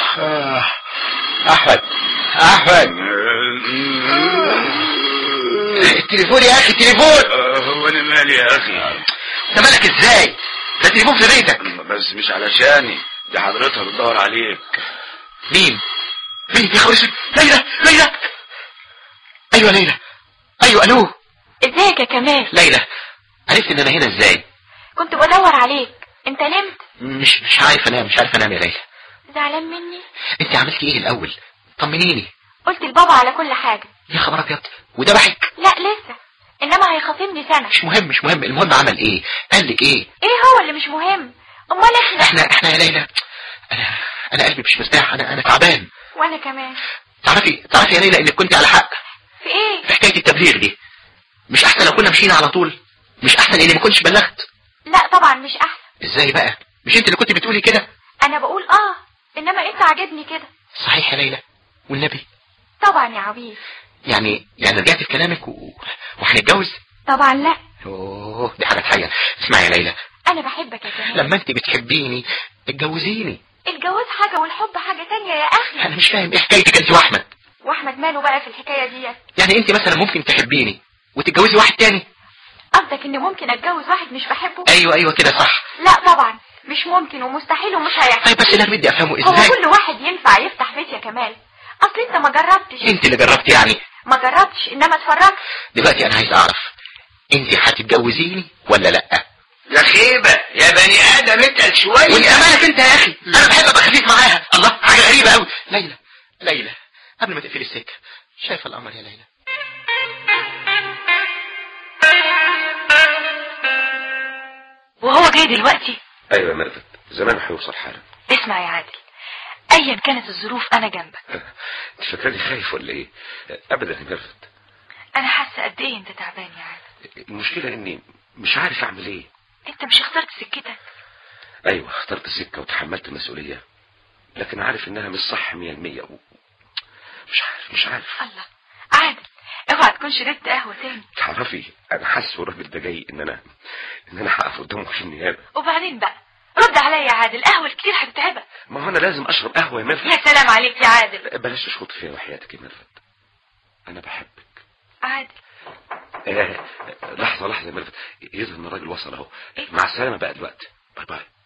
آه. احمد احمد التليفون يا اخي التليفون هو انا مالي يا اخي انت مالك ازاي ده تليفون في بيتك بس مش علشاني دي حضرتها بتدور عليك مين مين يا خبر اسود ليلى ليلى ايوه ليلى ايوه الو ازيك يا كمال ليلى عرفت ان انا هنا ازاي كنت بدور عليك انت نمت مش مش عارف انام مش عارف انام يا ليلى زعلان مني انت عملتي ايه الاول طمنيني قلت لبابا على كل حاجة يا خبر ابيض وده ضحك لا لسه انما هيخاصمني سنة مش مهم مش مهم المهم عمل ايه قال لك ايه ايه هو اللي مش مهم امال احنا احنا احنا يا ليلى انا انا قلبي مش مرتاح انا انا تعبان وانا كمان تعرفي تعرفي يا ليلى انك كنت على حق في ايه في حكايه التبليغ دي مش احسن لو كنا مشينا على طول مش احسن اني ما كنتش بلغت لا طبعا مش احسن ازاي بقى مش انت اللي كنت بتقولي كده انا بقول اه انما انت عاجبني كده صحيح يا ليلى والنبي طبعا يا عبيد يعني يعني رجعت في كلامك و... وهنتجوز طبعا لا اوه دي حاجه تحير اسمعي يا ليلى انا بحبك يا كمال لما انت بتحبيني اتجوزيني الجواز حاجة والحب حاجة تانية يا اخي انا مش فاهم ايه حكايتك انت واحمد واحمد ماله بقى في الحكاية دي يعني انت مثلا ممكن تحبيني وتتجوزي واحد تاني قصدك ان ممكن اتجوز واحد مش بحبه ايوه ايوه كده صح لا طبعا مش ممكن ومستحيل ومش هيحصل طيب بس اللي انا بدي افهمه هو ازاي كل واحد ينفع يفتح بيت يا كمال اصل انت ما جربتش انت اللي جربتي يعني ما جربتش انما اتفرجت دلوقتي انا عايز اعرف انت هتتجوزيني ولا لا يا خيبة يا بني ادم اتقل شوية وانت مالك انت يا اخي انا بحب ابقى خفيف معاها الله حاجه غريبه قوي ليلى ليلى قبل ما تقفلي السكه شايفه القمر يا ليلى وهو جاي دلوقتي ايوه يا ميرفت زمان هيوصل حالا اسمع يا عادل ايا كانت الظروف انا جنبك انت فاكراني خايف ولا ايه ابدا يا ميرفت انا حاسه قد ايه انت تعبان يا عادل المشكلة اني مش عارف اعمل ايه انت مش اخترت سكتك ايوه اخترت السكة وتحملت المسؤولية لكن عارف انها مش صح مية المية و... مش عارف مش عارف الله عادل اوعى تكون شربت قهوه تاني تعرفي انا حاسس والراجل ده جاي ان انا ان انا هقف قدامه في النيابة وبعدين بقى رد عليا يا عادل قهوه كتير هتتعبك ما هو انا لازم اشرب قهوة يا يا ميرفت سلام عليك يا عادل بلاش تشخط فيا وحياتك يا ميرفت انا بحبك عادل آه لحظة لحظة يا ميرفت يظهر ان الراجل وصل اهو مع السلامة بقى دلوقتي باي باي